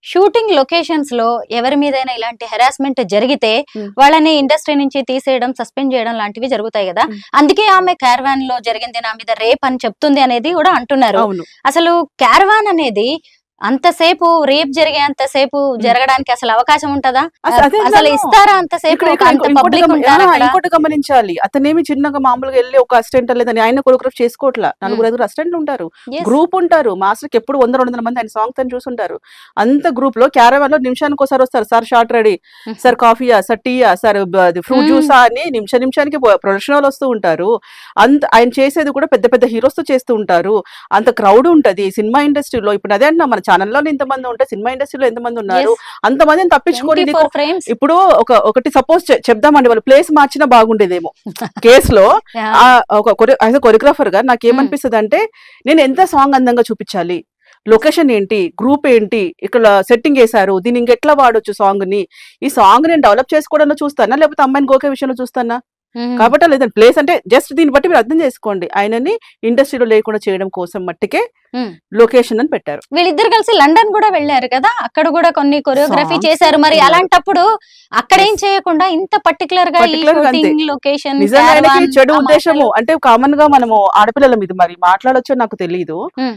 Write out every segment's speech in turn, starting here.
Shooting locations లో ఎవరి మీదైనా ఇలాంటి హెరాస్మెంట్ జరిగితే Hmm. వాళ్ళని ఇండస్ట్రీ నుంచి తీసేయడం సస్పెండ్ చేయడం లాంటివి జరుగుతాయి కదా Hmm. అందుకే ఆమె క్యారవాన్ లో జరిగింది నా మీద రేప్ అని చెప్తుంది అనేది కూడా అంటున్నారు అవును అసలు క్యారవాన్ అనేది అంతసేపు రేప్ జరిగేంతసేపు జరగడానికి అసలు అవకాశం ఉంటదా అస- అదే అసలు అన్నాను. ఇస్తారా అంతసేపు ఇక్కడ ఇక్కడ అంత ఇంకోటి పబ్లిక్ గమ- ఉంటారా ఆ, అక్కడ? ఇంకోటి గమనించాలి అతనేమి చిన్నగా మామూలుగా వెళ్ళి ఒక అసిస్టెంట్ లేదని ఆయన కొరియోగ్రాఫ్ చేసుకోవట్లా నలుగురు ఐదుగురు అసిస్టెంట్లు ఉంటారు Yes. గ్రూప్ ఉంటారు మాస్టర్ కి ఎప్పుడు వంద రెండు వందల మంది ఆయన సాంగ్స్ అని చూసుంటారు అంత గ్రూప్ లో క్యారవాన్ లో నిమిషానికి ఒకసారి వస్తారు sir short ready Hmm. Sir కాఫీయా సార్ టీయా సార్ ఫ్రూట్ Hmm. జ్యూసా అని నిమిష నిమిషానికి ప్రొడక్షన్ వాళ్ళు వస్తూ ఉంటారు అంత ఆయన చేసేది కూడా పెద్ద పెద్ద హీరోస్ తో చేస్తూ ఉంటారు అంత క్రౌడ్ ఉంటది సినిమా ఇండస్ట్రీలో ఇప్పుడు అదే అంటున్నా మన ఛానల్లో ఇంతమంది ఉంటే సినిమా ఇండస్ట్రీలో ఎంతమంది ఉన్నారు Yes. అంతమందిని తప్పించుకొని నీకు 24 frames. ఇప్పుడు ఒక ఒకటి సపోజ్ చెప్దామండి వాళ్ళు ప్లేస్ మార్చినా బాగుండేదేమో కేసులో Yeah. ఆ ఒక కొరియోగ్రాఫర్ గా నాకు ఏమనిపిస్తుంది అంటే నేను ఎంత సాంగ్ అందంగా చూపించాలి లొకేషన్ ఏంటి గ్రూప్ ఏంటి ఇక్కడ సెట్టింగ్ వేశారు దీన్ని ఇంకెట్లా వాడొచ్చు సాంగ్ ని ఈ సాంగ్ నేను డెవలప్ చేసుకోవడంలో చూస్తానా లేకపోతే అమ్మాయిని గోకే విషయంలో చూస్తానా Mhm. కాబట్టి లేదండి ప్లేస్ అంటే జస్ట్ దీన్ని బట్టి మీరు అర్థం చేసుకోండి ఆయనని ఇండస్ట్రీలో లేకుండా చేయడం కోసం మట్టికే Hmm. లొకేషన్ అని పెట్టారు వీళ్ళిద్దరు కలిసి లండన్ కూడా వెళ్ళారు కదా అక్కడ కూడా కొన్ని కొరియోగ్రఫీ Songs చేశారు మరి ఉన్నారు. అలాంటప్పుడు అక్కడ ఏం Yes. చేయకుండా ఇంత పర్టికులర్ గా ఈ Particular గా అంతే. షూటింగ్ లొకేషన్ నిజంగా ఆయనకి చెడు ఉద్దేశము అంటే కామన్ గా మనము ఆడపిల్లల మీద మరి మాట్లాడొచ్చో నాకు తెలియదు Hmm.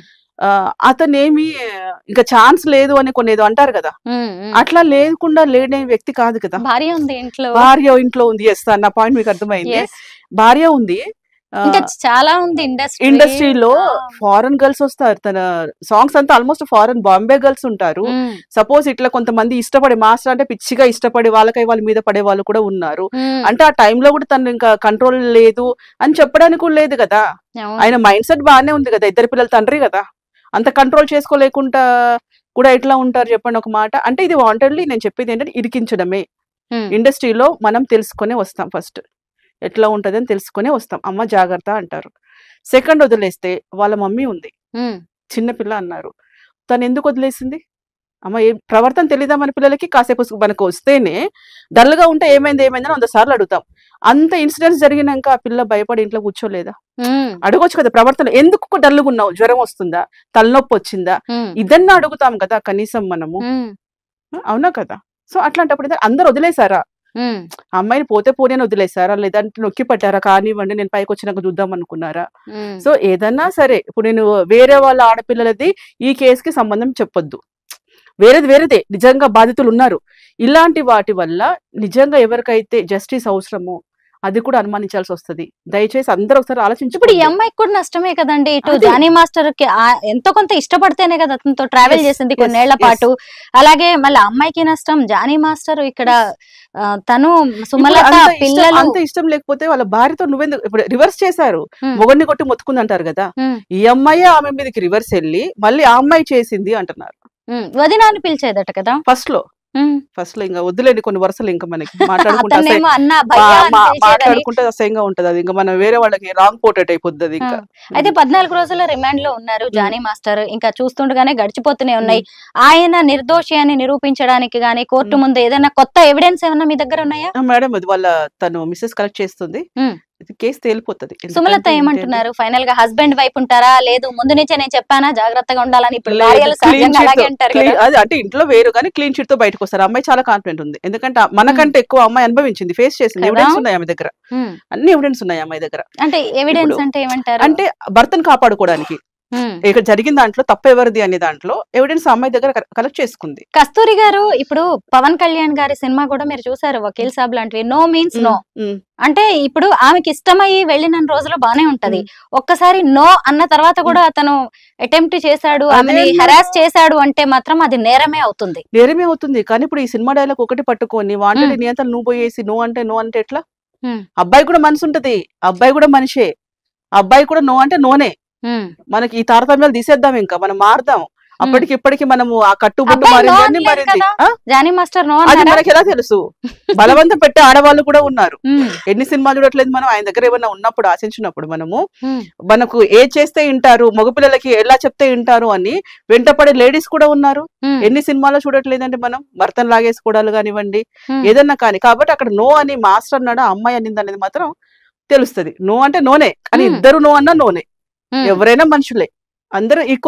అతనేమి ఇంకా ఛాన్స్ లేదు అని కొన్ని ఏదో అంటారు కదా అట్లా లేకుండా లేని వ్యక్తి కాదు కదా భార్య ఉంది ఇంట్లో భార్య ఇంట్లో ఉంది ఎస్ నా పాయింట్ మీకు అర్థమైంది Yes. భార్య ఉంది ఆ, ఇంకా చాలా ఉంది ఇండస్ట్రీ ఇండస్ట్రీలో ఫారెన్ గర్ల్స్ వస్తారు తన సాంగ్స్ అంతా ఆల్మోస్ట్ ఫారెన్ బాంబే గర్ల్స్ ఉంటారు సపోజ్ ఇట్లా కొంతమంది ఇష్టపడే మాస్టర్ అంటే పిచ్చిగా ఇష్టపడే వాళ్ళకై వాళ్ళ మీద పడే వాళ్ళు కూడా ఉన్నారు అంటే ఆ టైంలో కూడా తను ఇంకా కంట్రోల్ లేదు అని చెప్పడానికి కూడా లేదు కదా ఆయన మైండ్ సెట్ బాగానే ఉంది కదా ఇద్దరు పిల్లల తండ్రి కదా అంత కంట్రోల్ చేసుకోలేకుండా కూడా ఎట్లా ఉంటారు చెప్పండి ఒక మాట అంటే ఇది వాంటెడ్లీ నేను చెప్పేది ఏంటంటే ఇరికించడమే ఇండస్ట్రీలో మనం తెలుసుకొని వస్తాం ఫస్ట్ ఎట్లా ఉంటది అని తెలుసుకొని వస్తాం అమ్మ జాగ్రత్త అంటారు సెకండ్ వదిలేస్తే వాళ్ళ మమ్మీ ఉంది చిన్నపిల్ల అన్నారు తను ఎందుకు వదిలేసింది అమ్మ ఏ ప్రవర్తన తెలీదా మన పిల్లలకి కాసేపు సు- మనకు వస్తేనే డల్ గా ఉంటే ఏమైంది ఏమైందని వంద సార్లు అడుగుతాం అంత ఇన్సిడెంట్స్ జరిగినాక ఆ పిల్ల భయపడి ఇంట్లో కూర్చోలేదా అడగొచ్చు కదా ప్రవర్తన ఎందుకు డల్లుగా ఉన్నావు జ్వరం వస్తుందా తలనొప్పి వచ్చిందా ఇదన్నా అడుగుతాం కదా కనీసం మనము అవునా కదా సో అట్లాంటప్పుడు ఇదే అందరు వదిలేసారా ఆ అమ్మాయిని పోతే పోనీ అని వదిలేసారా లేదంటే నొక్కి పట్టారా కానివ్వండి నేను పైకి వచ్చినాక చూద్దాం అనుకున్నారా సో ఏదన్నా సరే ఇప్పుడు నేను వేరే వాళ్ళ ఆడపిల్లలది ఈ కేసుకి సంబంధం చెప్పొద్దు వేరేది వేరేదే నిజంగా బాధితులు ఉన్నారు ఇలాంటి వాటి వల్ల నిజంగా ఎవరికైతే జస్టిస్ అవసరమో అది కూడా అనుమానించాల్సి వస్తది దయచేసి అందరూ ఒకసారి ఇప్పుడు ఈ ఆలోచించుకోండి అమ్మాయికి కూడా నష్టమే కదండి ఇటు అదే. జానీ మాస్టర్ కి ఆ- ఎంతో కొంత ఇష్టపడితేనే కదా అతనితో ట్రావెల్ Yes, చేసింది yes, కొన్నేళ్ల yes. పాటు అలాగే మళ్ళీ అమ్మాయికి నష్టం జానీ మాస్టర్ ఇక్కడ ఆ, తను ఇప్పుడు సుమలత అంత ఇష్టం- పిల్లలు అంత ఇష్టం లేకపోతే వాళ్ళ భార్యతో నువ్వెందుకు ఇప్పుడు రివర్స్ చేశారు Hmm. మొగడిని కొట్టి మొత్తుకుంది అంటారు కదా Hmm. ఈ అమ్మాయి ఆమె మీదకి రివర్స్ వెళ్ళి మళ్ళీ ఆ అమ్మాయి చేసింది అంటున్నారు ఉమ్, వదిన అని పిలిచేదట కదా ఫస్ట్ లో ఉమ్, ఫస్ట్ లో ఇంకా వద్దులేండి కొన్ని వరుసలు ఇంకా మనకి మాట్లాడుకుంటే అసహ్య- అతన్నేమో అన్న మా- భయ్యా అని మా- పిలిచేదని మాట్లాడుకుంటే అసహ్యంగా ఉంటది అది ఇంకా మనం వేరే వాళ్ళకి రాంగ్ పోర్ట్రేట్ అయిపోద్ది అది ఇంకా అయితే పద్నాలుగు రోజుల రిమాండ్ లో ఉన్నారు జానీ మాస్టర్ ఇంకా చూస్తుండగానే గడిచిపోతూనే ఉన్నాయి ఆయన నిర్దోషి అని నిరూపించడానికి గానీ కోర్టు Hmm. ముందు ఏదైనా కొత్త ఎవిడెన్స్ ఏమన్నా మీ దగ్గర ఉన్నాయా ఆ, మేడం అది వాళ్ళ తను మిస్సెస్ కలెక్ట్ చేస్తుంది Hmm. ఇది కేసు తేలిపోతుంది సుమలత ఎందుకంటే ఏమంటున్నారు ఫైనల్ గా హస్బెండ్ వైపు ఉంటారా లేదు ముందు నుంచే నేను చెప్పానా జాగ్రత్తగా ఉండాలని ఇప్పుడు లేదు, భార్యలు clean సహజంగా sheet అలాగే తో- అంటారు clean- కదా అది అంటే ఇంట్లో వేరు కానీ క్లీన్ షీట్ తో బయటకు వస్తారు అమ్మాయి చాలా కాన్ఫిడెంట్ ఉంది ఎందుకంటే ఆ- మనకంటే ఎక్కువ అమ్మాయి అనుభవించింది ఫేస్ చేసింది కదా? ఎవిడెన్స్ ఉన్నాయి ఆమె దగ్గర ఉమ్. అన్ని ఎవిడెన్స్ ఉన్నాయి అమ్మాయి దగ్గర అంటే ఎవిడెన్స్ ఇప్పుడు- అంటే ఏమంటారు అంటే భర్తను కాపాడుకోవడానికి ఉమ్. ఇక్కడ జరిగిన దాంట్లో తప్పు ఎవరిది అనే దాంట్లో ఎవిడెన్స్ అమ్మాయి దగ్గర కలెక్ట్ చేసుకుంది కస్తూరి గారు ఇప్పుడు పవన్ కళ్యాణ్ గారి సినిమా కూడా మీరు చూసారు వకీల్ సాబ్ లాంటివి నో మీన్స్ నో ఉమ్, అంటే ఇప్పుడు ఆమెకి ఇష్టమయ్యి వెళ్ళిన రోజులు బానే ఉంటది ఒక్కసారి నో అన్న తర్వాత కూడా అతను అటెంప్ట్ చేశాడు అదే ఆమెని అన్నా. హెరాస్ చేశాడు అంటే మాత్రం అది నేరమే అవుతుంది నేరమే అవుతుంది కానీ ఇప్పుడు ఈ సినిమా డైలాగ్ ఒకటి పట్టుకొని వాంటెడ్ ఉమ్. నియంత్రణ నువ్వు పోయేసి నువ్వు అంటే నో అంటే ఎట్లా ఉమ్. అబ్బాయి కూడా మనసు ఉంటది అబ్బాయి కూడా మనిషే అబ్బాయి కూడా నో అంటే నోనే ఉమ్. మనకి ఈ తారతమ్యాలు తీసేద్దాం ఇంకా మనం మారుదాం అప్పటికి ఇప్పటికి మనము ఆ కట్టుబొట్టు అబ్బాయి మారింది no అన్ని అనలేదు మారింది కదా? ఆ? జానీ మాస్టర్ నో అది అన్నారా మనకి ఎలా తెలుసు బలవంతం పెట్టే ఆడవాళ్ళు కూడా ఉన్నారు ఉమ్. ఎన్ని సినిమాలు చూడట్లేదు మనం ఆయన దగ్గర ఏమన్నా ఉన్నప్పుడు ఆశించినప్పుడు మనము ఉమ్. మనకు ఏ చేస్తే వింటారు మగపిల్లలకి ఎలా చెప్తే వింటారు అని వెంటపడే లేడీస్ కూడా ఉన్నారు ఉమ్. ఎన్ని సినిమాలో చూడట్లేదంటే మనం భర్తను లాగేసుకోవడాలు కానివ్వండి ఉమ్. ఏదన్నా కానీ కాబట్టి అక్కడ నో అని మాస్టర్ అన్నాడు అమ్మాయి అనింది అనేది మాత్రం తెలుస్తది నో అంటే నోనే కానీ మ్మ్. ఇద్దరు నో అన్నా నోనే ఉమ్. ఎవరైనా మనుషులే అందరూ ఈక్వల్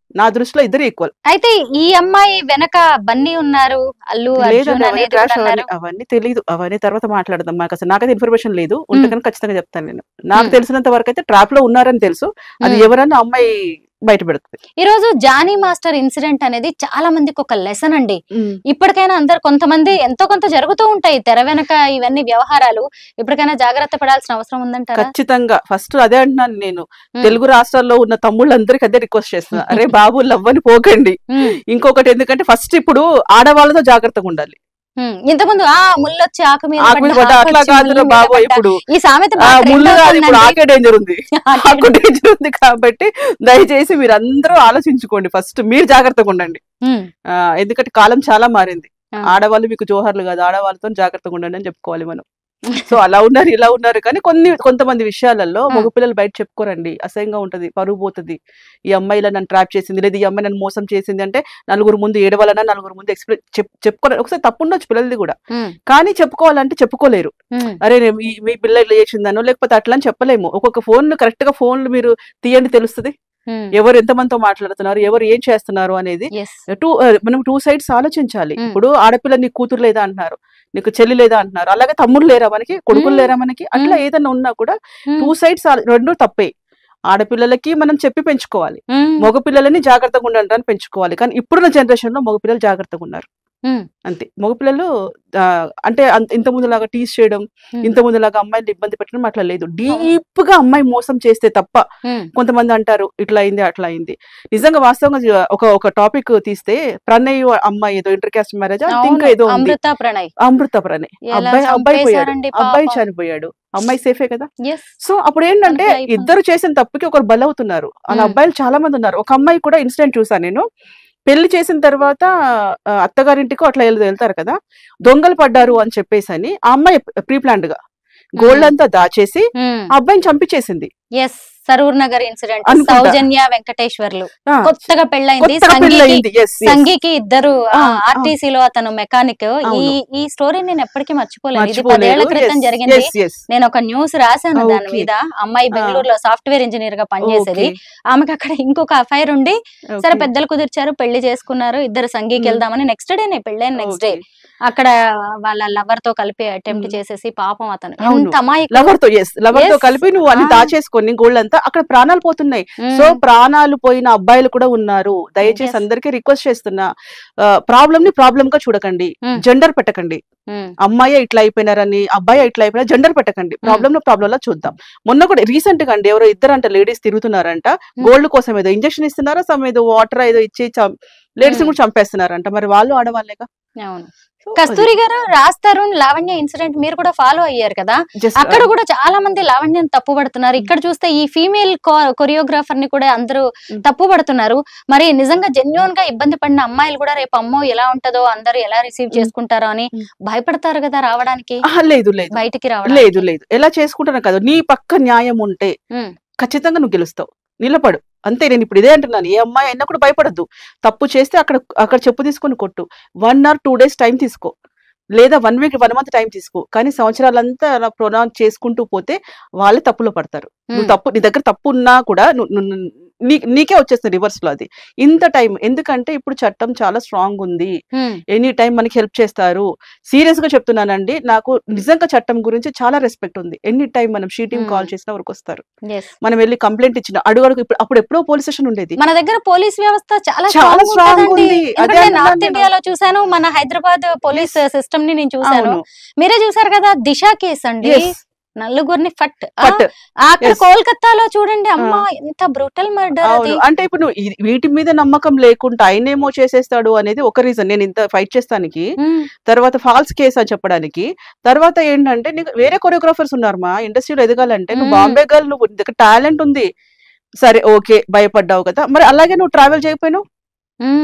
నా దృష్టిలో ఇద్దరు ఈక్వల్ అయితే ఈ అమ్మాయి వెనక బన్నీ ఉన్నారు అల్లు అర్జున్ లేదండి అవన్నీ అనేది ట్రాష్ కూడా అవన్నీ అన్నారు అవన్నీ తెలియదు అవన్నీ తర్వాత మాట్లాడదాం మాకు అసలు నాకైతే ఇన్ఫర్మేషన్ లేదు ఉంటే మ్మ్. కనుక ఖచ్చితంగా చెప్తాను నేను నాకు మ్మ్. తెలిసినంత వరకు అయితే ట్రాప్ లో ఉన్నారని తెలుసు అది మ్మ్. ఎవరన్నా అమ్మాయి బయట పెడుతుంది ఈ రోజు జానీ మాస్టర్ ఇన్సిడెంట్ అనేది చాలా మందికి ఒక లెసన్ అండి ఇప్పటికైనా అందరు కొంతమంది ఎంతో కొంత జరుగుతూ ఉంటాయి తెర వెనక ఇవన్నీ వ్యవహారాలు ఇప్పటికైనా జాగ్రత్త పడాల్సిన అవసరం ఉందంటారా ఖచ్చితంగా ఫస్ట్ అదే అంటున్నాను నేను మ్మ్. తెలుగు రాష్ట్రాల్లో ఉన్న తమ్ముళ్ళందరికీ అదే రిక్వెస్ట్ చేస్తున్నా అరే బాబు లవ్వని పోకండి ఉమ్, ఇంకొకటి ఎందుకంటే ఫస్ట్ ఇప్పుడు ఆడవాళ్ళతో జాగ్రత్తగా ఉండాలి ఉమ్. ఇంతకుముందు ఆ ముళ్ళొచ్చి ఆకు మీద ఆకు మీద పడ్డ, పడ్డ ఆకు అట్లా వచ్చి కాదు ముళ్ళు మీద బాబు పడ్డ. ఇప్పుడు ఈ సామెత ఆ బాగా ముళ్ళు trend కాదు ఇప్పుడు అవుతుందండి. ఆకే డేంజర్ ఉంది ఆకే ఆకు డేంజర్ ఉంది కాబట్టి దయచేసి మీరు అందరూ ఆలోచించుకోండి ఫస్ట్ మీరు జాగ్రత్తగా ఉండండి ఉమ్, ఆ, ఎందుకంటే కాలం చాలా మారింది ఆ. ఆడవాళ్ళు మీకు జోహర్లు కాదు ఆడవాళ్ళతో జాగ్రత్తగా ఉండండి అని చెప్పుకోవాలి మనం సో అలా ఉన్నారు ఇలా ఉన్నారు కానీ కొన్ని కొంతమంది విషయాలలో ఆ. మగపిల్లలు బయట చెప్పుకోరండి అసహ్యంగా ఉంటది పరుగు పోతుంది ఈ అమ్మాయి ఇలా నన్ను ట్రాప్ చేసింది లేదా ఈ అమ్మాయి నన్ను మోసం చేసింది అంటే నలుగురు ముందు ఏడవాలన్నా నలుగురు ముందు ఎక్స్ప్లెయిన్ చెప్పుకోవాలి ఒకసారి తప్పు ఉండొచ్చు పిల్లలది కూడా ఉమ్, కానీ చెప్పుకోవాలంటే చెప్పుకోలేరు ఉమ్, అరే నేను మీ మీ పిల్ల ఇట్లా చేసిందనో లేకపోతే అట్లా అని చెప్పలేము ఒక్కొక్క ఫోన్ కరెక్ట్ గా ఫోన్లు మీరు తీయండి తెలుస్తుంది ఉమ్. ఎవరు ఎంతమందితో మాట్లాడుతున్నారు ఎవరు ఏం చేస్తున్నారు అనేది Yes. టూ మనం టూ సైడ్స్ ఆలోచించాలి మ్మ్. ఇప్పుడు ఆడపిల్ల నీకు కూతురు లేదా అంటున్నారు నీకు చెల్లి లేదా అంటున్నారు అలాగే తమ్ముడు లేరా మనకి కొడుకులు మ్మ్. లేరా మనకి అట్లా మ్మ్. ఏదైనా ఉన్నా కూడా ఉమ్, టూ సైడ్స్ రెండు తప్పే ఆడపిల్లలకి మనం చెప్పి పెంచుకోవాలి ఉమ్, మగపిల్లలని జాగ్రత్తగా ఉండడానికి పెంచుకోవాలి కానీ ఇప్పుడున్న జనరేషన్ లో మగపిల్లలు జాగ్రత్తగా ఉన్నారు ఉమ్, అంతే మగపిల్లలు ఆ, అంటే అంత- ఇంత ముందులాగా టీస్ చేయడం ఉమ్, ఇంత ముందులాగా అమ్మాయిని ఇబ్బంది పెట్టడం అట్లా లేదు డీప్ గా అమ్మాయి మోసం చేస్తే తప్ప ఉమ్, కొంతమంది అంటారు ఇట్లా అయింది అట్లా అయింది నిజంగా వాస్తవంగా జ- ఒక ఒక టాపిక్ తీస్తే ప్రణయ్ అమ్మాయి ఏదో ఇంటర్ కాస్ట్ మ్యారేజ్ ఇంకా అవును, ఏదో ఉంది అమృత ప్రణయ్ అమృత ప్రణయ్ ఎలా అబ్బాయి అబ్బాయి పోయాడు చంపేశారండి అబ్బాయి పాపం. చనిపోయాడు అమ్మాయి సేఫే కదా Yes. సో అప్పుడు ఏంటంటే అంతే అయిపోయింది. ఇద్దరు చేసిన తప్పుకి ఒకరు బలవుతున్నారు అలా మ్మ్. అబ్బాయిలు చాలా మంది ఉన్నారు ఒక అమ్మాయి కూడా ఇన్సిడెంట్ చూసాను నేను పెళ్లి చేసిన తర్వాత ఆ, అత్తగారింటికి అట్లా వెళ్- వెళ్తారు కదా దొంగలు పడ్డారు అని చెప్పేసి అని ఆ అమ్మాయి ప్రీ ప్లాన్డ్ గా గోల్డ్ మ్మ్. అంతా దాచేసి ఉమ్, ఆ అబ్బాయిని చంపించేసింది ఎస్ సరూర్ నగర్ ఇన్సిడెంట్ అనుకుంటా. సౌజన్య వెంకటేశ్వర్లు ఆ, కొత్తగా పెళ్ళైంది కొత్తగా పెళ్లి సంగీకి అయింది yes, yes. సంగీకి ఇద్దరు ఆ, ఆ. ఆర్టీసీ లో అతను మెకానిక్ ఈ అవును. ఈ స్టోరీ నేను ఎప్పటికీ మర్చిపోలేదు ఇది మర్చిపోలేరు. పదేళ్ల క్రితం Yes, జరిగింది yes, yes. నేను ఒక న్యూస్ రాశాను Okay. దాని మీద అమ్మాయి ఆ. బెంగళూరులో సాఫ్ట్వేర్ ఇంజనీర్ గా పనిచేసేది Okay, ఆమెకి అక్కడ ఇంకొక అఫైర్ ఉండి సరే okay. పెద్దలు కుదిర్చారు పెళ్లి చేసుకున్నారు ఇద్దరు సంగీకి మ్మ్. వెళ్దామని నెక్స్ట్ డే నేను పెళ్ళైన నెక్స్ట్ డే Okay. అక్కడ వాళ్ళ లవర్ తో కలిపి అటెంప్ట్ మ్మ్. చేసేసి పాపం అతను అవును. ఎంత అమాయకుడు. లవర్ తో ఎస్ లవర్ తో Yes. కలిపి నువ్వు అన్ని ఆ. దాచేసుకొని గోల్డ్ అంతా అక్కడ ప్రాణాలు పోతున్నాయి మ్మ్. సో ప్రాణాలు పోయిన అబ్బాయిలు కూడా ఉన్నారు దయచేసి Yes. అందరికీ రిక్వెస్ట్ చేస్తున్నా ప్రాబ్లమ్ ని ప్రాబ్లమ్ గా చూడకండి మ్మ్. జెండర్ పెట్టకండి మ్మ్. అమ్మాయి ఇట్లా అయిపోయినారని అబ్బాయి ఇట్లా అయిపోయినా జెండర్ పెట్టకండి ప్రాబ్లమ్ లో ప్రాబ్లమ్ లో చూద్దాం మొన్న కూడా రీసెంట్ గా అండి ఎవరో ఇద్దరు అంట లేడీస్ తిరుగుతున్నారంట గోల్డ్ కోసం ఏదో ఇంజక్షన్ ఇస్తున్నారా సమ్ ఏదో వాటర్ ఏదో ఇచ్చి లేడీస్ మ్మ్. కూడా చంపేస్తున్నారంట మరి వాళ్ళు ఆడవాళ్ళేగా అవును కస్తూరి గారు రాజ్ తరుణ్ లావణ్య ఇన్సిడెంట్ మీరు కూడా ఫాలో అయ్యారు కదా జస్ట్ అక్కడ కూడా చాలా మంది లావణ్యం తప్పు పడుతున్నారు ఇక్కడ చూస్తే ఈ ఫీమేల్ కొరియోగ్రాఫర్ ని కూడా అందరూ Mm. తప్పు పడుతున్నారు మరి నిజంగా జెన్యున్ గా ఇబ్బంది పడిన అమ్మాయిలు కూడా రేపు అమ్మో ఎలా ఉంటదో అందరూ ఎలా రిసీవ్ Mm. చేసుకుంటారో అని Mm. భయపడతారు కదా రావడానికి లేదు లేదు బయటికి రావడానికి లేదు లేదు ఎలా చేసుకుంటున్నా కాదు నీ పక్క న్యాయం ఉంటే ఉమ్, ఖచ్చితంగా నువ్వు గెలుస్తావు నిలబడు అంతే నేను ఇప్పుడు ఇదే అంటున్నాను ఏ అమ్మాయి అయినా కూడా భయపడద్దు తప్పు చేస్తే అక్కడ అక్కడ చెప్పు తీసుకొని కొట్టు one or two days time తీసుకో లేదా one week one month time తీసుకో కానీ సంవత్సరాలంతా అలా ప్రొనౌన్స్ చేసుకుంటూ పోతే వాళ్ళే తప్పులో పడతారు నువ్వు ఉమ్, తప్పు నీ దగ్గర తప్పు ఉన్నా కూడా నువ్వు- నువ్వు- నీ- నీకే వచ్చేస్తుంది రివర్స్ లో అది ఇంత టైం ఎందుకంటే ఇప్పుడు చట్టం చాలా స్ట్రాంగ్ ఉంది ఉమ్, ఎనీ టైం మనకి హెల్ప్ చేస్తారు సీరియస్ గా చెప్తున్నానండి నాకు నిజంగా చట్టం గురించి చాలా రెస్పెక్ట్ ఉంది ఎనీ టైం మనం షీటింగ్ Hmm. కాల్ చేసిన వరకు వస్తారు yes. మనం వెళ్ళి కంప్లైంట్ ఇచ్చిన అడుగు అడుగు ఇప్పుడు అప్పుడు ఎప్పుడో పోలీస్ స్టేషన్ ఉండేది మన దగ్గర పోలీస్ వ్యవస్థ చాలా చాలా స్ట్రాంగ్ strong ఉంటుందండి ఉంది. అదే ఎందుకంటే అంటున్నాను నార్త్ నేను. ఇండియాలో చూసాను మన హైదరాబాద్ పోలీస్ సిస్టమ్ ని నేను చూసాను అవును మీరే చూసారు కదా దిశ కేసు అండి Yes. నలుగురిని ఫట్ ఆ, బట్ అక్కడ Yes. కోల్కతాలో చూడండి అమ్మా ఎంత బ్రూటల్ మర్డర్ అది అవును అంటే ఇప్పుడు నువ్వు ఈ- వీటి మీద నమ్మకం లేకుండా ఆయనేమో చేసేస్తాడు అనేది ఒక రీజన్ నేను ఇంత ఫైట్ చేస్తానికి ఉమ్, తర్వాత ఫాల్స్ కేసు అని చెప్పడానికి తర్వాత ఏంటంటే నీకు వేరే కొరియోగ్రాఫర్స్ ఉన్నారు మా ఇండస్ట్రీలో ఎదగాలంటే నువ్వు మ్మ్. బాంబే గర్ల్ నువ్వు నీ దగ్గర టాలెంట్ ఉంది సరే ఓకే భయపడ్డావు కదా మరి అలాగే నువ్వు ట్రావెల్ చేయకపోయినావు ఉమ్,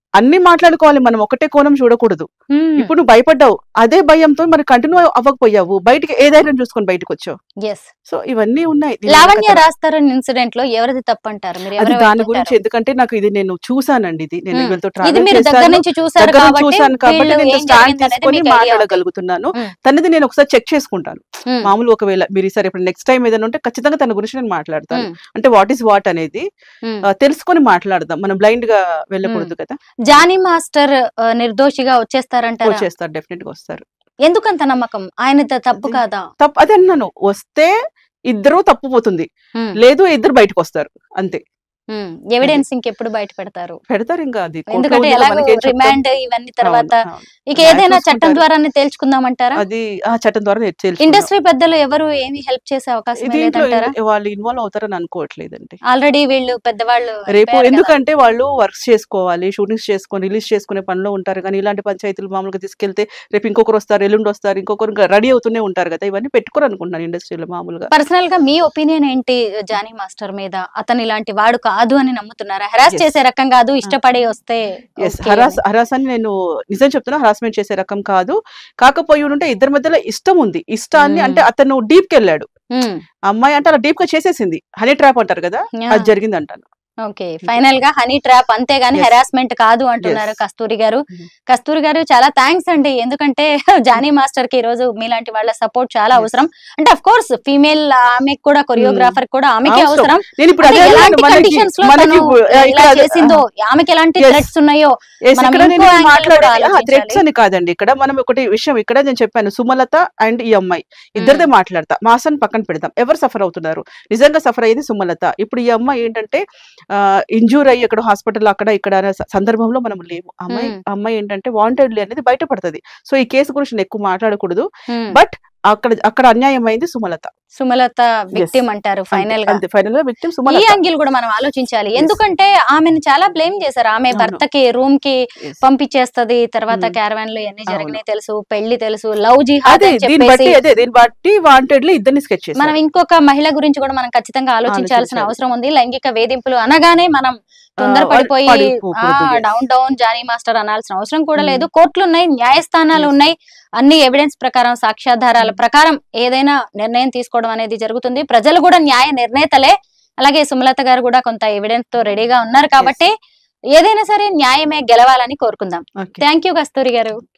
అన్ని మాట్లాడుకోవాలి మనం ఒకటే కోణం చూడకూడదు ఇప్పుడు నువ్వు భయపడ్డావు అదే భయంతో మరి కంటిన్యూ అవ్వకపోయావు బయటికి ఏ ధైర్యం చూసుకొని బయటకు వచ్చావు ఎస్ సో ఇవన్నీ ఉన్నాయి దీని లావణ్య వెనకాల. రాస్తారని ఇన్సిడెంట్ లో ఎవరిది తప్పు అంటారు మీరు అది ఎవరు దాని గురించి వైపు ఎందుకంటే నాకు ఇది నేను చూసానండి ఇది నేను మ్మ్. వీళ్ళతో ఉంటారు? ఇది ట్రావెల్ మీరు దగ్గర చేశాను నుంచి చూసారు దగ్గర నుంచి కాబట్టి చూసాను కాబట్టి వీళ్ళు నేను ఏం స్టాండ్ జరిగింది అనేది తీసుకొని మీకు idea ఉంటుంది. మాట్లాడగలుగుతున్నాను మ్మ్. తనది నేను ఒకసారి చెక్ చేసుకుంటాను మ్మ్. మామూలు ఒకవేళ మీరు ఈసారి ఇప్పుడు నెక్స్ట్ టైం ఏదైనా ఉంటే ఖచ్చితంగా తన గురించి నేను మాట్లాడతాను మ్మ్. అంటే వాట్ ఈస్ వాట్ అనేది మ్మ్. ఆ, తెలుసుకొని మాట్లాడదాం మనం బ్లైండ్ గా వెళ్ళకూడదు కదా జానీ మాస్టర్ ఆ, నిర్దోషిగా వచ్చేస్తారంటారా వచ్చేస్తారు డెఫినెట్ గా వస్తారు ఎందుకంత నమ్మకం ఆయన తప్పు అది- కాదా తప్పు అదే అన్నాను వస్తే ఇద్దరు తప్పుపోతుంది మ్మ్. లేదు ఇద్దరు బయటకు వస్తారు అంతే మ్మ్. ఎవిడెన్స్ ఇంకెప్పుడు బయట పెడతారు పెడతారు ఇంకా అది కోర్టులో ఎందుకంటే ఉంది కదా, ఎలాగో మనకేం చెప్తాం? రిమాండ్ ఇవన్నీ తర్వాత అవును, అవును. ఇక రిమాండ్ ఏదైనా చట్టం చూసుకుంటారు. ద్వారానే తేల్చుకుందామంటారా అది ఆ చట్టం ద్వారా నేను తెలుసుకున్నాను. ఇండస్ట్రీ పెద్దలు ఎవరు ఏమి హెల్ప్ చేసే అవకాశం దీంట్లో లేదంటారా ఇన్- వాళ్ళు ఇన్వాల్వ్ అవుతారని అనుకోవట్లేదండి ఆల్రెడీ వీళ్ళు పెద్దవాళ్ళు రేపు అయిపోయారు కదా. ఎందుకంటే వాళ్ళు వర్క్స్ చేసుకోవాలి షూటింగ్స్ చేసుకొని రిలీజ్ చేసుకునే పనిలో ఉంటారు కానీ ఇలాంటి పంచాయతీలు మామూలుగా తీసుకెళ్తే రేపు ఇంకొకరు వస్తారు ఎల్లుండి వస్తారు ఇంకొకరు రెడీ అవుతూనే ఉంటారు కదా ఇవన్నీ పెట్టుకోరు అనుకుంటున్నాను ఇండస్ట్రీలో మామూలుగా పర్సనల్ గా మీ ఒపీనియన్ ఏంటి జానీ మాస్టర్ మీద అతను ఇలాంటి వాడు కాదు అని నమ్ముతున్నారా హెరాస్ Yes. చేసే రకం కాదు ఇష్టపడి వస్తే ఎస్ okay హరాస్ అని. హరాస్ అని నేను నిజం చెప్తున్నా హరాస్మెంట్ చేసే రకం కాదు కాకపోయి ఉంటే ఇద్దరి మధ్యలో ఇష్టం ఉంది ఇష్టాన్ని మ్మ్. అంటే అతను డీప్ కి వెళ్ళాడు మ్మ్. అమ్మాయి అంటే అలా డీప్ గా చేసేసింది హనీ ట్రాప్ అంటారు కదా Yeah. అది జరిగింది అంటాను ఓకే ఫైనల్ గా హనీ ట్రాప్ అంతేగాని Yes. హెరాస్మెంట్ కాదు అంటున్నారు Yes. కస్తూరి గారు Mhm. కస్తూరి గారు చాలా థ్యాంక్స్ అండి ఎందుకంటే జానీ మాస్టర్ కి ఈ రోజు మీలాంటి వాళ్ళ సపోర్ట్ చాలా Yes. అవసరం అంటే అఫ్ కోర్స్ ఫీమేల్ ఆమెకు కూడా కొరియోగ్రాఫర్ కూడా ఆమెకి అవసరం. అవసరం నేను ఇప్పుడు అంటే అదే ఎలాంటి అన్నాను, మనకి కండిషన్స్ లో మనకి తను ఇప్పుడు, ఆ, ఇలా ఇక్కడ చేసిందో ఆమెకి ఎలాంటి Yes. థ్రెట్స్ ఉన్నాయో Yes, మనం ఇక్కడ నేను ఇంకో angle కూడా మాట్లాడేది ఆలోచించాలి. థ్రెట్స్ అని కాదండి ఇక్కడ మనం ఒకటి విషయం ఇక్కడ నేను చెప్పాను సుమలత అండ్ ఈ అమ్మాయి ఇద్దరిదే మాట్లాడతా మాసన్ పక్కన పెడతాం ఎవరు సఫర్ అవుతున్నారు నిజంగా సఫర్ అయ్యేది సుమలత ఇప్పుడు ఈ అమ్మాయి ఏంటంటే ఇంజూర్ అయ్యి ఇక్కడ హాస్పిటల్ అక్కడ ఇక్కడ అనే స- సందర్భంలో మనం లేము అమ్మాయి Hmm. అమ్మాయి ఏంటంటే వాంటెడ్లీ అనేది బయటపడుతుంది సో ఈ కేసు గురించి నేను ఎక్కువ మాట్లాడకూడదు Hmm. బట్ అక్కడ అక్కడ అన్యాయం అయింది సుమలత సుమలత విక్టిమ్ అంటారు ఫైనల్ గా అంతే ఫైనల్ గా విక్టిమ్ ఈ సుమలత యాంగిల్ కూడా మనం ఆలోచించాలి ఎందుకంటే ఆమెను చాలా బ్లేమ్ చేశారు ఆమె అవును. భర్తకి రూమ్ కి Yes. పంపించేస్తది తర్వాత Hmm. క్యారవాన్ లో ఎన్ని అవును. జరిగినాయి తెలుసు పెళ్లి తెలుసు లవ్ జిహాద్ అదే అని దీన్ని చెప్పేసి బట్టి అదే దీన్ని బట్టి వాంటెడ్లీ ఇద్దరిని స్కెచ్ చేసి మనం ఇంకొక మహిళ గురించి కూడా మనం ఖచ్చితంగా ఆలోచించాల్సిన ఆలోచించాలి. అవసరం ఉంది లైంగిక వేధింపులు అనగానే మనం తొందరపడిపోయి పడిపోకూడదు, yes. Down down Jani master అనాల్సిన అవసరం కూడా Hmm. లేదు కోర్టులు ఉన్నాయి న్యాయస్థానాలు Yes. ఉన్నాయి అన్ని ఎవిడెన్స్ ప్రకారం సాక్ష్యాధారాల Hmm. ప్రకారం ఏదైనా నిర్ణయం తీసుకోవడం అనేది జరుగుతుంది ప్రజలు కూడా న్యాయ నిర్ణేతలే అలాగే సుమలత గారు కూడా కొంత ఎవిడెన్స్ తో రెడీగా ఉన్నారు కాబట్టి ఏదైనా సరే న్యాయమే గెలవాలని కోరుకుందాం Okay. థ్యాంక్ యూ కస్తూరి గారు